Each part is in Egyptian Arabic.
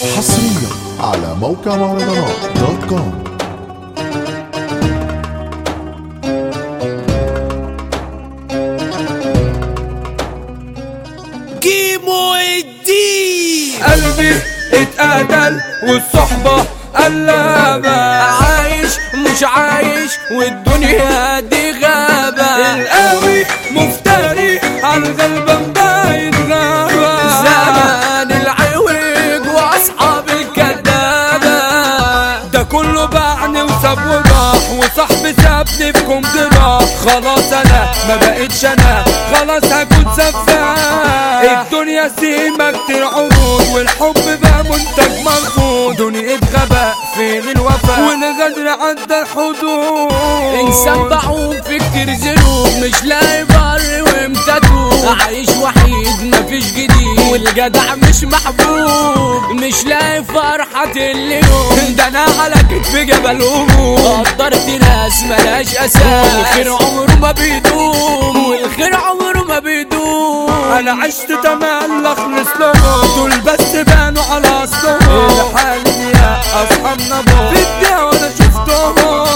حصريا على موقع مهرجانات دوت كوم كيمو الدين قلبي اتقتل والصحبة قلابة عايش مش عايش والدنيا دي غابة القوي مفتري عالغلبان باين غابة زمان العوج واصحاب الكدابة ده كله باعني وساب وراح وصاحبي سابني بكم جراح خلاص انا ما بقتش انا خلاص هكون سفاح الدنيا سيما كتير عروض والحب بقى منتج مرفوض دنيا غباء فين الوفاء والغدر عدى الحدود انسان بعوق في كتير ذنوب مش لاقي بر وامتدوب عايش وحيد مفيش جديد والجدع مش محبوب مش لاقي فرحة اليوم ده انا على كتف جبل هموم قدرت ناس ملاش اساس والخير عمره ما بيدوم والخير عمره ما بيدوم انا عشت تمام اخلص لهم دول بس بانوا على اصلهم الحال يا اصحابنا بو في الدنيا وانا شفتهم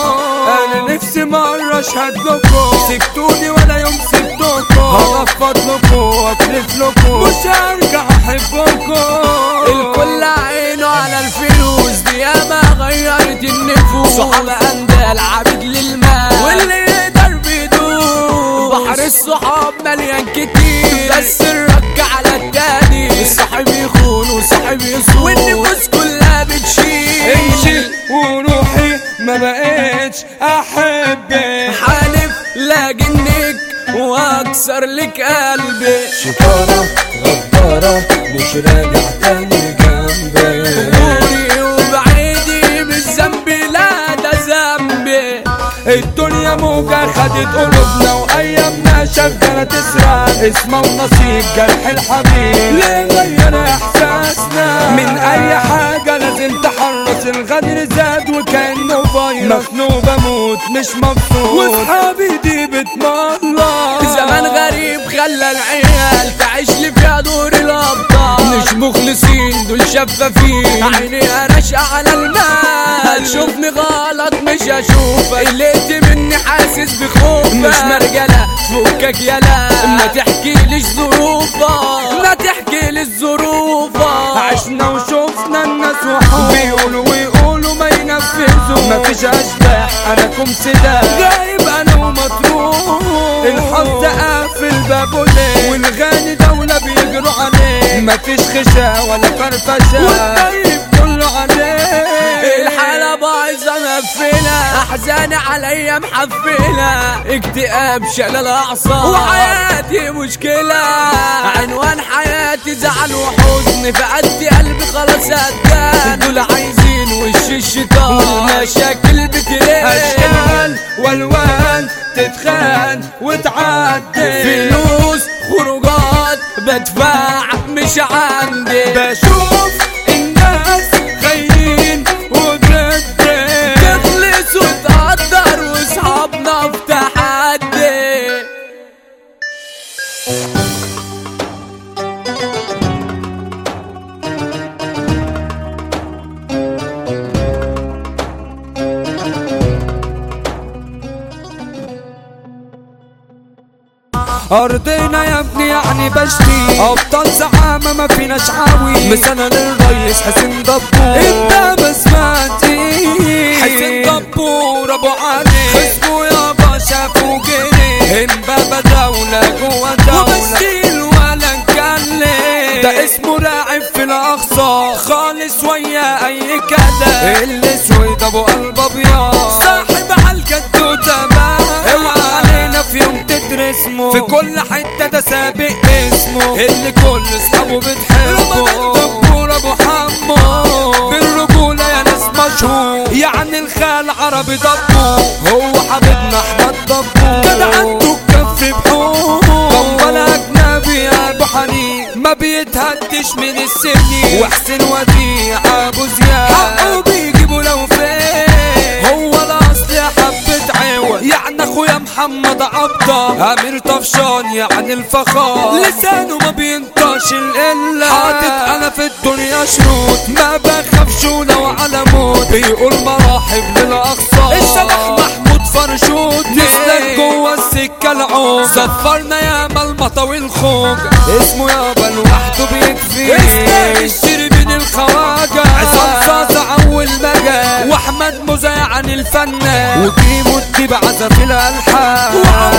انا نفسي مرة اشهد لكم سبتوني ولا يوم سبتكم هغفض لكم واكلف لكم مش هرجع احبكم الكل عينه على الفلوس دي ياما غيرت النفوس صحاب اندال عبيد للمال واللي يقدر بيدوس بحر الصحاب مليان كتير بس الرك على التاني الصاحب يخون وصاحب يصون والنفوس كلها بتشيل امشي وروحي ما بقتش احبك حالف لا جنك واكسر لك قلبي شطارة غدارة مش راجع تاني جنبي غوري وبعيدي بالذنب لا ده ذنبي الدنيا موجة خدت قلوبنا وايامنا شغالة تسرق اسمه ونصيب جرح الحبيب ليه غير احساسنا من اي حاجة لازم تحرص الغدر زاد وكانه فيروس مخنوق بموت مش مبسوط واصحابي دي بتمرة زمان غريب خلى العيال تعيش لي فيها دور الابطال مش مخلصين دول شفافين عيني راشقة على المال شوفني غلط مش هشوفك قلقت مني حاسس بخوف مش مرجلة فكك يلا ما تحكيليش ظروفك ما تحكيليش ظروفك عشنا وشوفنا الناس وحوم بيقولوا ويقولوا ما ينفذوا مفيش اشباح انا كم سلاح غايب انا ومطروح الحظ قافل بابه ليه والغني دولة بيجروا عليه مفيش خشا ولا فرفشة والطيب كله عليه الحالة بايظة مقفلة أحزاني عليا محفلة اكتئاب شلل الأعصاب وحياتي مشكلة عنوان حياتي زعل وحزن فقدي قلبي خلاص هدان دول عايزين وش الشيطان والمشاكل بتريح اشكال والوان تتخان وتعدي فلوس خروجات بدفع مش عندي بشوف الناس خاينين وبجد تخلص وتقدر واصحابنا في تحدي ارضنا يا ابني يعني بشتي ابطال زعامة ما فيناش عاوي مثلا للريس حسين دبور انت ما سمعتي حسين دبور ابو علي خصمه يابا شافوا جري امبابة دولة جوا دولة وبشيل ولا نكلم ده اسمه لاعب في الاقصى خالص ويا اي كلام الاسود ابو قلب ابيض صاحب عالجد وتمام اوعى علينا في يوم تترسمه في كل حتة ده سابق اسمه اللي كل اصحابه بتحبه دكتور ابو حمو بالرجولة يا ناس مشهور يعني الخال عربي ضبو هو حبيبنا احمد ضبو كان عنده كف بحوم ولا اجنبي يا ابو حنين ما بيتهدش من السنين وحسين وديع ابو زياد حقه بيجيبه لو فين هو الاصل يا حبة عوض يعني اخويا محمد عبده امير طفشان يعني الفخار لسانه ما بينطقش الا حاطط انا في الدنيا شروط ما العوج سفرنا ياما المطوي الخوج اسمه يابا لوحده بيكفي اسمه الشربين الخواجة عصام صاصع اول مجال واحمد مزايا عن الفنان وكيمو الديب عزف الالحان